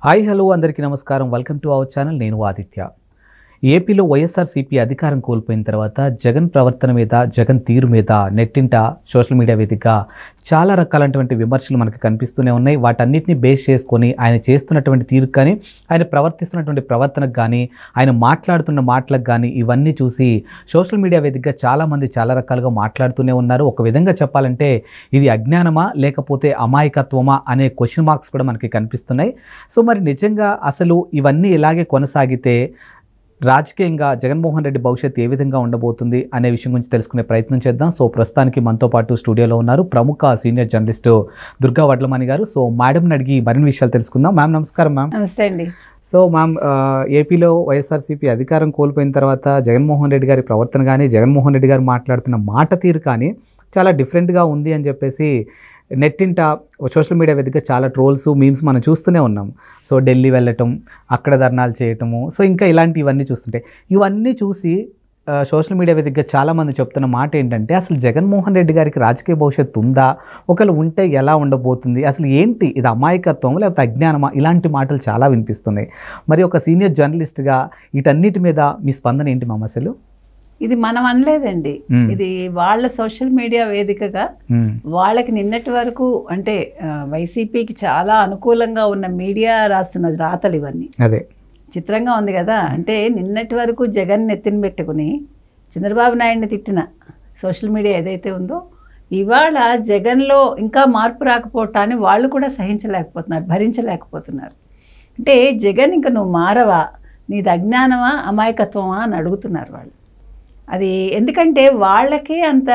Hi hello అందరికీ నమస్కారం welcome to our channel నేను ఆదిత్య ఏపీలో వైఎస్ఆర్సీపీ అధికారం కోల్పోయిన తర్వాత జగన్ ప్రవర్తన మీద జగన్ తీరు మీద నెట్టింట సోషల్ మీడియా వేదికగా చాలా రకాలైనటువంటి విమర్శలు మనకు కనిపిస్తూనే ఉన్నాయి వాటన్నిటిని బేస్ చేసుకొని ఆయన చేస్తున్నటువంటి తీరు కానీ ఆయన ప్రవర్తిస్తున్నటువంటి ప్రవర్తనకు కానీ ఆయన మాట్లాడుతున్న మాటలకు కానీ ఇవన్నీ చూసి సోషల్ మీడియా వేదికగా చాలామంది చాలా రకాలుగా మాట్లాడుతూనే ఉన్నారు ఒక విధంగా చెప్పాలంటే ఇది అజ్ఞానమా లేకపోతే అమాయకత్వమా అనే క్వశ్చన్ మార్క్స్ కూడా మనకి కనిపిస్తున్నాయి సో మరి నిజంగా అసలు ఇవన్నీ ఇలాగే కొనసాగితే రాజకీయంగా జగన్మోహన్ రెడ్డి భవిష్యత్తు ఏ విధంగా ఉండబోతుంది అనే విషయం గురించి తెలుసుకునే ప్రయత్నం చేద్దాం సో ప్రస్తుతానికి మనతో పాటు స్టూడియోలో ఉన్నారు ప్రముఖ సీనియర్ జర్నలిస్ట్ దుర్గా వడ్లమణి గారు సో మేడంని అడిగి మరిన్ని విషయాలు తెలుసుకుందాం మ్యామ్ నమస్కారం మ్యామ్ నమస్తే అండి సో మ్యామ్ ఆ, ఏపీలో వైఎస్ఆర్సీపీ అధికారం కోల్పోయిన తర్వాత జగన్మోహన్ రెడ్డి గారి ప్రవర్తన కానీ జగన్మోహన్ రెడ్డి గారు మాట్లాడుతున్న మాట తీరు కానీ చాలా డిఫరెంట్గా ఉంది అని చెప్పేసి నెట్టింట సోషల్ మీడియా వేదిక చాలా ట్రోల్స్ మీమ్స్ మనం చూస్తూనే ఉన్నాం సో ఢిల్లీ వెళ్ళటం అక్కడ ధర్నాలు చేయటము సో ఇంకా ఇలాంటి ఇవన్నీ చూస్తుంటే ఇవన్నీ చూసి ఆ, సోషల్ మీడియా వేదికగా చాలామంది చెప్తున్న మాట ఏంటంటే అసలు జగన్మోహన్ రెడ్డి గారికి రాజకీయ భవిష్యత్తు ఉందా ఒకవేళ ఉంటే ఎలా ఉండబోతుంది అసలు ఏంటి ఇది అమాయకత్వం లేకపోతే అజ్ఞానమా ఇలాంటి మాటలు చాలా వినిపిస్తున్నాయి మరి ఒక సీనియర్ జర్నలిస్ట్గా వీటన్నిటి మీద మీ స్పందన ఏంటి మామ అసలు ఇది మనం అనలేదండి మ్మ్. ఇది వాళ్ళ సోషల్ మీడియా వేదికగా మ్మ్. వాళ్ళకి నిన్నటి వరకు అంటే ఆ, వైసీపీకి చాలా అనుకూలంగా ఉన్న మీడియా రాస్తున్న రాతలు ఇవన్నీ అదే చిత్రంగా ఉంది కదా అంటే నిన్నటి వరకు జగన్ నెత్తిన పెట్టుకుని చంద్రబాబు నాయుడిని తిట్టిన సోషల్ మీడియా ఏదైతే ఉందో ఇవాళ జగన్లో ఇంకా మార్పు రాకపోవటాన్ని వాళ్ళు కూడా సహించలేకపోతున్నారు భరించలేకపోతున్నారు అంటే జగన్ ఇంకా నువ్వు మారవా నీది అజ్ఞానమా అమాయకత్వమా అని అడుగుతున్నారు వాళ్ళు అది ఎందుకంటే వాళ్ళకే అంత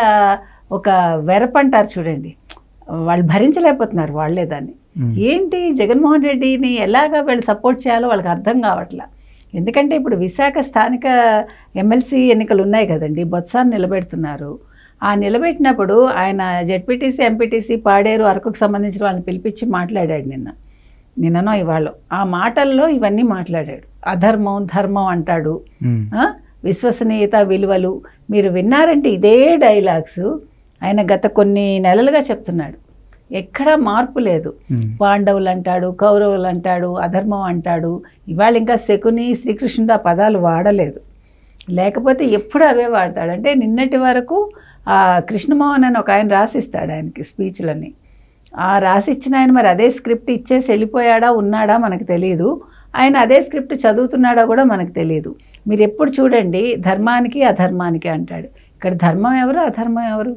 ఒక వెరపంటారు చూడండి వాళ్ళు భరించలేకపోతున్నారు వాళ్ళే దాన్ని మ్మ్. ఏంటి జగన్మోహన్ రెడ్డిని ఎలాగా వీళ్ళు సపోర్ట్ చేయాలో వాళ్ళకి అర్థం కావట్లా ఎందుకంటే ఇప్పుడు విశాఖ స్థానిక ఎమ్మెల్సీ ఎన్నికలు ఉన్నాయి కదండి బొత్సాన్ని నిలబెడుతున్నారు ఆ నిలబెట్టినప్పుడు ఆయన జెడ్పీటీసీ ఎంపీటీసీ పాడేరు అరకుకు సంబంధించిన వాళ్ళని పిలిపించి మాట్లాడాడు నిన్న నిన్ననో ఇవాళ ఆ మాటల్లో ఇవన్నీ మాట్లాడాడు అధర్మం ధర్మం అంటాడు మ్మ్. ఆ? విశ్వసనీయత విలువలు మీరు విన్నారంటే ఇదే డైలాగ్స్ ఆయన గత కొన్ని నెలలుగా చెప్తున్నాడు ఎక్కడా మార్పు లేదు మ్మ్. పాండవులు అంటాడు కౌరవులు అంటాడు అధర్మం అంటాడు ఇవాళ ఇంకా శకుని శ్రీకృష్ణుడు ఆ పదాలు వాడలేదు లేకపోతే ఎప్పుడు అవే వాడతాడు అంటే నిన్నటి వరకు ఆ కృష్ణమోహన్ అని ఒక ఆయన రాసిస్తాడు ఆయనకి స్పీచ్లన్నీ ఆ రాసిచ్చిన ఆయన మరి అదే స్క్రిప్ట్ ఇచ్చేసి వెళ్ళిపోయాడా ఉన్నాడా మనకు తెలియదు ఆయన అదే స్క్రిప్ట్ చదువుతున్నాడా కూడా మనకు తెలియదు మీరు ఎప్పుడు చూడండి ధర్మానికి అధర్మానికి అంటాడు ఇక్కడ ధర్మం ఎవరు అధర్మం ఎవరు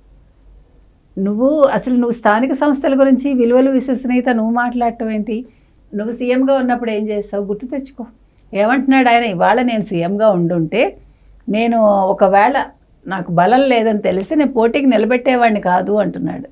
నువ్వు అసలు నువ్వు స్థానిక సంస్థల గురించి విలువలు విశ్వసనీయత నువ్వు మాట్లాడటం ఏంటి నువ్వు సీఎంగా ఉన్నప్పుడు ఏం చేస్తావు గుర్తు తెచ్చుకో ఏమంటున్నాడు ఆయన ఇవాళ నేను సీఎంగా ఉండుంటే నేను ఒకవేళ నాకు బలం లేదని తెలిసి నేను పోటీకి నిలబెట్టేవాడిని కాదు అంటున్నాడు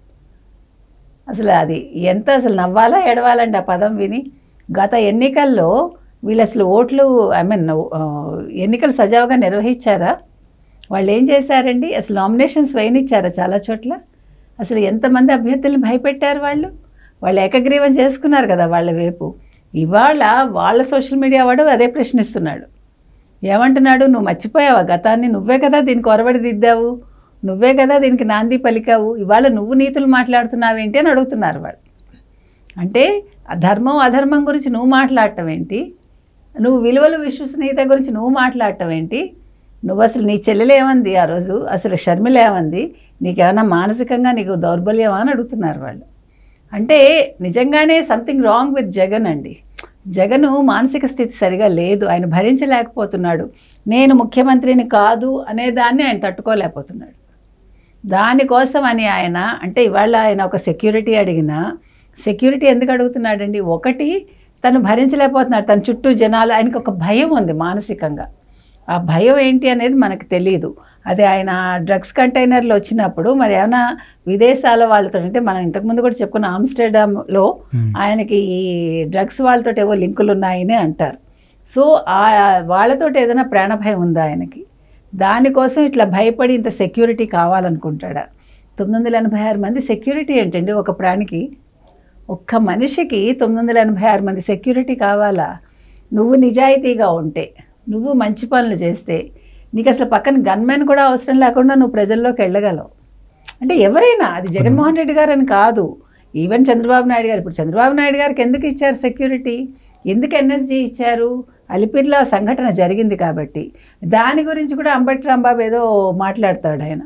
అసలు అది ఎంత అసలు నవ్వాలా ఎడవాలండి ఆ పదం విని గత ఎన్నికల్లో వీళ్ళు అసలు ఓట్లు ఐ మీన్ ఎన్నికలు సజావుగా నిర్వహించారా వాళ్ళు ఏం చేశారండి అసలు నామినేషన్స్ వేయనిచ్చారా చాలా చోట్ల అసలు ఎంతమంది అభ్యర్థులను భయపెట్టారు వాళ్ళు వాళ్ళు ఏకగ్రీవం చేసుకున్నారు కదా వాళ్ళ వైపు ఇవాళ వాళ్ళ సోషల్ మీడియా వాడు అదే ప్రశ్నిస్తున్నాడు ఏమంటున్నాడు నువ్వు మర్చిపోయావా గతాన్ని నువ్వే కదా దీనికి ఒరబడి దిద్దావు నువ్వే కదా దీనికి నాంది పలికావు ఇవాళ నువ్వు నీతులు మాట్లాడుతున్నావేంటి అని అడుగుతున్నారు వాళ్ళు అంటే ఆ ధర్మం అధర్మం గురించి నువ్వు మాట్లాడటం ఏంటి నువ్వు విలువలు విశ్వసనీయత గురించి నువ్వు మాట్లాడటం ఏంటి నువ్వు అసలు నీ చెల్లెలు ఏమంది ఆ రోజు అసలు షర్మిల ఏమంది నీకేమన్నా మానసికంగా నీకు దౌర్బల్యమా అని అడుగుతున్నారు వాళ్ళు అంటే నిజంగానే సంథింగ్ రాంగ్ విత్ జగన్ అండి జగను మానసిక స్థితి సరిగా లేదు ఆయన భరించలేకపోతున్నాడు నేను ముఖ్యమంత్రిని కాదు అనే దాన్ని ఆయన తట్టుకోలేకపోతున్నాడు దానికోసం అని ఆయన అంటే ఇవాళ ఆయన ఒక సెక్యూరిటీ అడిగినా సెక్యూరిటీ ఎందుకు అడుగుతున్నాడండి ఒకటి తను భరించలేకపోతున్నాడు తన చుట్టూ జనాలు ఆయనకు ఒక భయం ఉంది మానసికంగా ఆ భయం ఏంటి అనేది మనకు తెలియదు అది ఆయన డ్రగ్స్ కంటైనర్లో వచ్చినప్పుడు మరి ఏమైనా విదేశాల వాళ్ళతో అంటే మనం ఇంతకుముందు కూడా చెప్పుకున్న ఆమ్స్టర్డామ్లో మ్మ్. ఆయనకి ఈ డ్రగ్స్ వాళ్ళతో ఏవో లింకులు ఉన్నాయని అంటారు సో ఆ వాళ్ళతోటి ఏదైనా ప్రాణభయం ఉందా ఆయనకి దానికోసం ఇట్లా భయపడి ఇంత సెక్యూరిటీ కావాలనుకుంటాడా తొమ్మిది వందల ఎనభై ఆరు మంది సెక్యూరిటీ ఏంటండి ఒక ప్రాణికి ఒక్క మనిషికి తొమ్మిది వందల ఎనభై ఆరు మంది సెక్యూరిటీ కావాలా నువ్వు నిజాయితీగా ఉంటే నువ్వు మంచి పనులు చేస్తే నీకు అసలు పక్కన గన్మెన్ కూడా అవసరం లేకుండా నువ్వు ప్రజల్లోకి వెళ్ళగలవు అంటే ఎవరైనా అది జగన్మోహన్ రెడ్డి గారు అని కాదు ఈవెన్ చంద్రబాబు నాయుడు గారు ఇప్పుడు చంద్రబాబు నాయుడు గారికి ఎందుకు ఇచ్చారు సెక్యూరిటీ ఎందుకు ఎన్ఎస్జీ ఇచ్చారు అలిపిరిలో ఆ సంఘటన జరిగింది కాబట్టి దాని గురించి కూడా అంబటి రాంబాబు ఏదో మాట్లాడతాడు ఆయన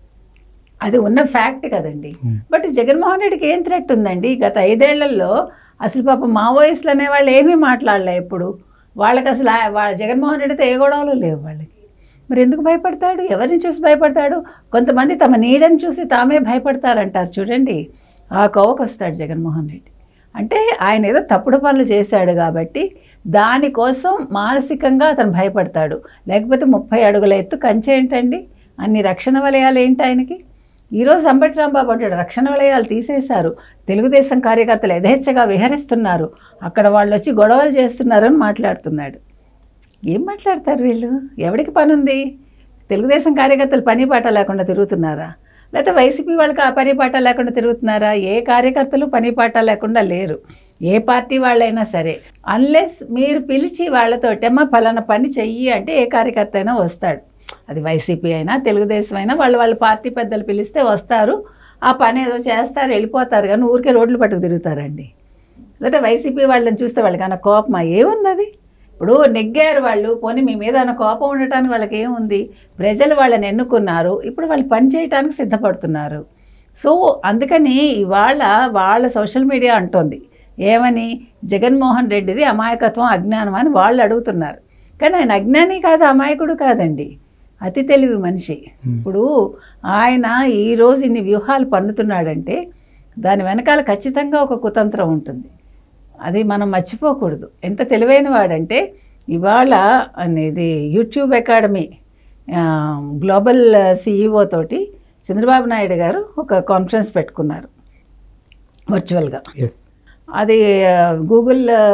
అది ఉన్న ఫ్యాక్ట్ కదండి Hmm. బట్ జగన్మోహన్ రెడ్డికి ఏం థ్రెట్ ఉందండి గత ఐదేళ్లలో అసలు పాప మావోయిస్టులు అనే వాళ్ళు ఏమీ మాట్లాడలే ఎప్పుడు వాళ్ళకి అసలు ఆ- వాళ్ళ జగన్మోహన్ రెడ్డితో ఏ గొడవలు లేవు వాళ్ళకి మరి ఎందుకు భయపడతాడు ఎవరిని చూసి భయపడతాడు కొంతమంది తమ నీడని చూసి తామే భయపడతారంటారు చూడండి ఆ కోవకు వస్తాడు జగన్మోహన్ రెడ్డి అంటే ఆయన ఏదో తప్పుడు పనులు చేశాడు కాబట్టి దానికోసం మానసికంగా అతను భయపడతాడు లేకపోతే ముప్పై అడుగుల ఎత్తు కంచె ఏంటండి అన్ని రక్షణ వలయాలు ఏంటి ఆయనకి ఈరోజు అంబటి రాంబాబు అంటాడు రక్షణ వలయాలు తీసేశారు తెలుగుదేశం కార్యకర్తలు యథేచ్ఛగా విహరిస్తున్నారు అక్కడ వాళ్ళు వచ్చి గొడవలు చేస్తున్నారని మాట్లాడుతున్నాడు ఏం మాట్లాడతారు వీళ్ళు ఎవడికి పని ఉంది తెలుగుదేశం కార్యకర్తలు పని పాట లేకుండా తిరుగుతున్నారా లేకపోతే వైసీపీ వాళ్ళకి ఆ పని పాట లేకుండా తిరుగుతున్నారా ఏ కార్యకర్తలు పని పాట లేకుండా లేరు ఏ పార్టీ వాళ్ళైనా సరే అన్లెస్ మీరు పిలిచి వాళ్ళతోటి అమ్మ ఫలానా పని చెయ్యి అంటే ఏ కార్యకర్త అయినా వస్తాడు అది వైసీపీ అయినా తెలుగుదేశం అయినా వాళ్ళు వాళ్ళ పార్టీ పెద్దలు పిలిస్తే వస్తారు ఆ పని ఏదో చేస్తారు వెళ్ళిపోతారు కానీ ఊరికే రోడ్లు పట్టుకు తిరుగుతారండి లేకపోతే వైసీపీ వాళ్ళని చూస్తే వాళ్ళకన్నా కోపమా ఏముంది అది ఇప్పుడు నెగ్గారు వాళ్ళు పోనీ మీ మీద అన్న కోపం ఉండటానికి వాళ్ళకి ఏముంది ప్రజలు వాళ్ళని ఎన్నుకున్నారు ఇప్పుడు వాళ్ళు పని చేయటానికి సిద్ధపడుతున్నారు సో అందుకని ఇవాళ వాళ్ళ సోషల్ మీడియా అంటోంది ఏమని జగన్మోహన్ రెడ్డిది అమాయకత్వం అజ్ఞానం అని వాళ్ళు అడుగుతున్నారు కానీ ఆయన అజ్ఞాని కాదు అమాయకుడు కాదండి అతి తెలివి మనిషి ఇప్పుడు ఆయన ఈరోజు ఇన్ని వ్యూహాలు పన్నుతున్నాడంటే దాని వెనకాల ఖచ్చితంగా ఒక కుతంత్రం ఉంటుంది అది మనం మర్చిపోకూడదు ఎంత తెలివైన వాడంటే ఇవాళ అనేది యూట్యూబ్ అకాడమీ ఆ, గ్లోబల్ సిఇఓ తోటి చంద్రబాబు నాయుడు గారు ఒక కాన్ఫరెన్స్ పెట్టుకున్నారు వర్చువల్గా ఎస్ అది ఆ, గూగుల్ ఆ,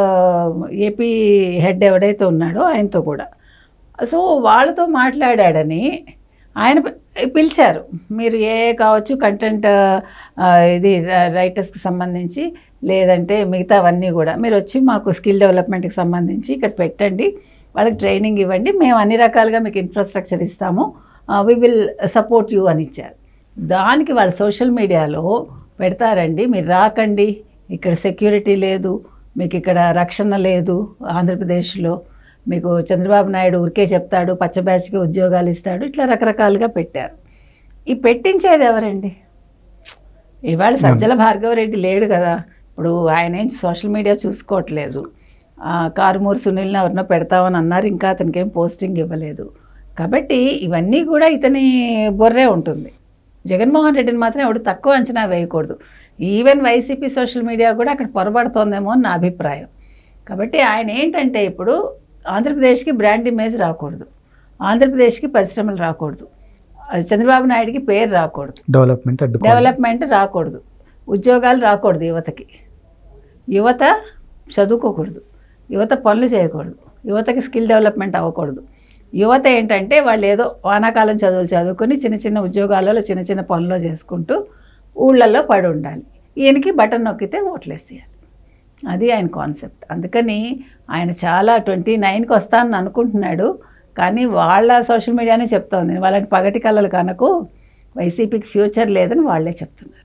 ఏపీ హెడ్ ఎవడైతే ఉన్నాడో ఆయనతో కూడా సో వాళ్ళతో మాట్లాడాడని ఆయన పి- పిలిచారు మీరు ఏ కావచ్చు కంటెంట్ ఆ, ఇది ర- రైటర్స్కి సంబంధించి లేదంటే మిగతావన్నీ కూడా మీరు వచ్చి మాకు స్కిల్ డెవలప్మెంట్కి సంబంధించి ఇక్కడ పెట్టండి వాళ్ళకి ట్రైనింగ్ ఇవ్వండి మేము అన్ని రకాలుగా మీకు ఇన్ఫ్రాస్ట్రక్చర్ ఇస్తాము వి విల్ సపోర్ట్ యూ అని ఇచ్చారు దానికి వాళ్ళ సోషల్ మీడియాలో పెడతారండి మీరు రాకండి ఇక్కడ సెక్యూరిటీ లేదు మీకు ఇక్కడ రక్షణ లేదు ఆంధ్రప్రదేశ్లో మీకు చంద్రబాబు నాయుడు ఊరికే చెప్తాడు పచ్చ బ్యాచ్కి ఉద్యోగాలు ఇస్తాడు ఇట్లా రకరకాలుగా పెట్టారు ఈ పెట్టించేది ఎవరండి ఇవాళ సజ్జల భార్గవరెడ్డి లేడు కదా ఇప్పుడు ఆయన ఏం సోషల్ మీడియా చూసుకోవట్లేదు ఆ, కారుమూరు సునీల్ని ఎవరినో పెడతామని అన్నారు ఇంకా అతనికి ఏం పోస్టింగ్ ఇవ్వలేదు కాబట్టి ఇవన్నీ కూడా ఇతని బొర్రే ఉంటుంది జగన్మోహన్ రెడ్డిని మాత్రం ఎవడు తక్కువ అంచనా వేయకూడదు ఈవెన్ వైసీపీ సోషల్ మీడియా కూడా అక్కడ పొరబడుతోందేమో అని నా అభిప్రాయం కాబట్టి ఆయన ఏంటంటే ఇప్పుడు ఆంధ్రప్రదేశ్కి బ్రాండ్ ఇమేజ్ రాకూడదు ఆంధ్రప్రదేశ్కి పరిశ్రమలు రాకూడదు అది చంద్రబాబు నాయుడికి పేరు రాకూడదు డెవలప్మెంట్ అడ్డు డెవలప్మెంట్ రాకూడదు ఉద్యోగాలు రాకూడదు యువతకి యువత చదువుకోకూడదు యువత పనులు చేయకూడదు యువతకి స్కిల్ డెవలప్మెంట్ అవ్వకూడదు యువత ఏంటంటే వాళ్ళు ఏదో వానాకాలం చదువులు చదువుకొని చిన్న చిన్న ఉద్యోగాలలో చిన్న చిన్న పనులు చేసుకుంటూ ఊళ్ళల్లో పడి ఉండాలి ఈయనకి బటన్ నొక్కితే ఓట్లేసేయాలి అది ఆయన కాన్సెప్ట్ అందుకని ఆయన చాలా ట్వంటీ నైన్కి వస్తానని అనుకుంటున్నాడు కానీ వాళ్ళ సోషల్ మీడియానే చెప్తోంది వాళ్ళని పగటి కళలు కనుక వైసీపీకి ఫ్యూచర్ లేదని వాళ్ళే చెప్తున్నారు